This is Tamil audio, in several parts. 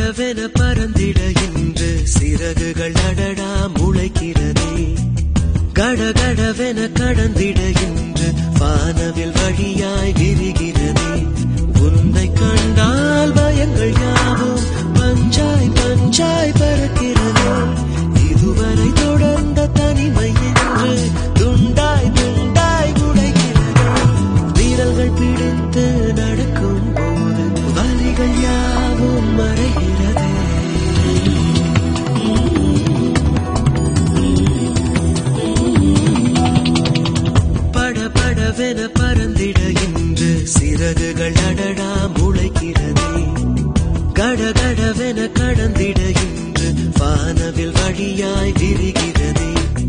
படபடவென பறந்திட இன்று சிறகுகள் அடடா முளைக்கிறதே கடகடவென கடந்திட இன்று வானவில் வழியாய் விரிகிறதே உன்னை கண்டால் பயங்கள் யாவும் பஞ்சாய் பஞ்சாய் பறக்கிறதே இதுவரை தொடர்ந்த தனிமை என்று துண்டாய் துண்டாய் உடைகிறதே வீரல்கள் பிடித்து நடக்கும் போது வலிகள் யாவும் மறைகிறதே படபடவென பறந்திட இன்று சிறகுகள் அடடா முளைக்கிறதே கடகடவென கடந்திட இன்று வானவில் வழியாய் விரிகிறதே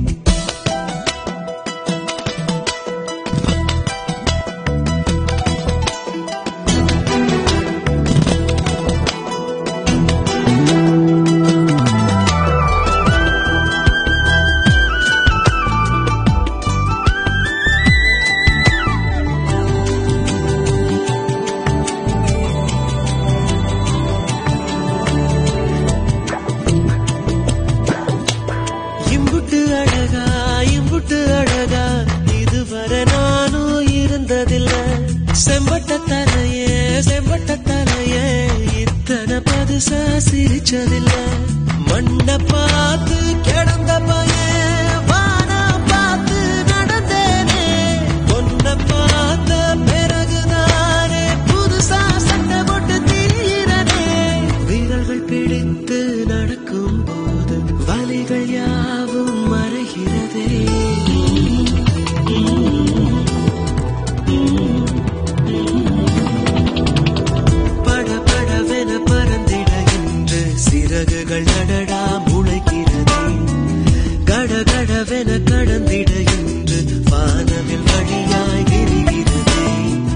இம்புட்டு அழகா இம்புட்டு அழகா இதுவரை நானும் இருந்ததில்ல செம்பட்ட தலையே செம்பட்ட தலையே இத்தனை பதுசா சிரிச்சதில்ல மண்ண பார்த்து கிடந்த பையன் வானா பார்த்து நடந்தேனே பொண்ண பார்த்த பிறகுதானே புதுசா சண்டை போட்டு தீரனே வீரர்கள் பிடித்து நடக்கும் போது வலிகள் யாவும் மறைகிறதே படபடவென பறந்திட இன்று சிறகுகள் அடடா முளைக்கிறதே கடகடவென கடந்திட இன்று வானவில் வழியாய் விரிகிறதே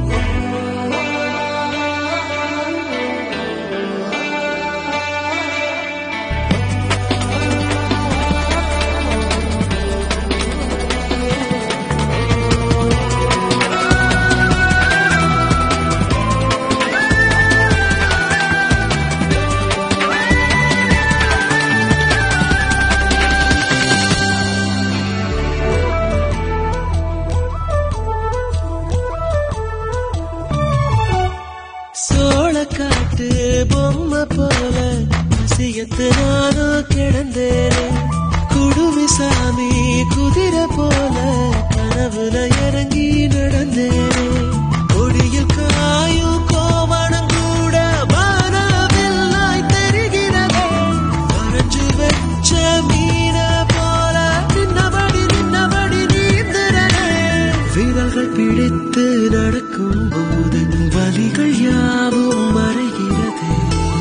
சோளக்காட்டு பொம்மை போல அசியத்து நானும் கிடந்தேனே குடுமி சாமி குதிரை போல கனவுல இறங்கி நடந்தேனே கொடியில் காயும் கோவணம் கூட வானவில்லாய் தெரிகிறதே வரைஞ்சு வச்ச மீன போல நின்னபடி நின்னபடி நீந்துறனே வீரர்கள் பிடித்து நடக்கும் போது வலிகள் யாவும் மறைகிறதே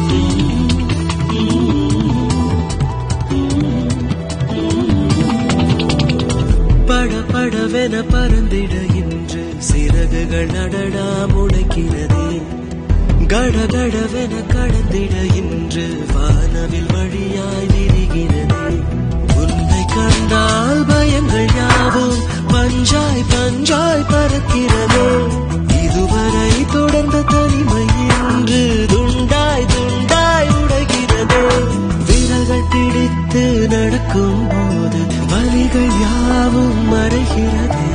பட படவென பறந்திட இன்று சிறகுகள் அடடா முளைக்கிறதே கடகடவென கடந்திட இன்று வானவில் வழியாய் விரிகிறதே உன்னை கண்டால் பயங்கள் யாவும் பஞ்சாய் பஞ்சாய் பறக்கிறதே இதுவரை தொடர்ந்த தனிமை என்று துண்டாய் துண்டாய் உடைகிறதே விரல்கள் பிடித்து நடக்கும் போது வலிகள் யாவும் மறைகிறதே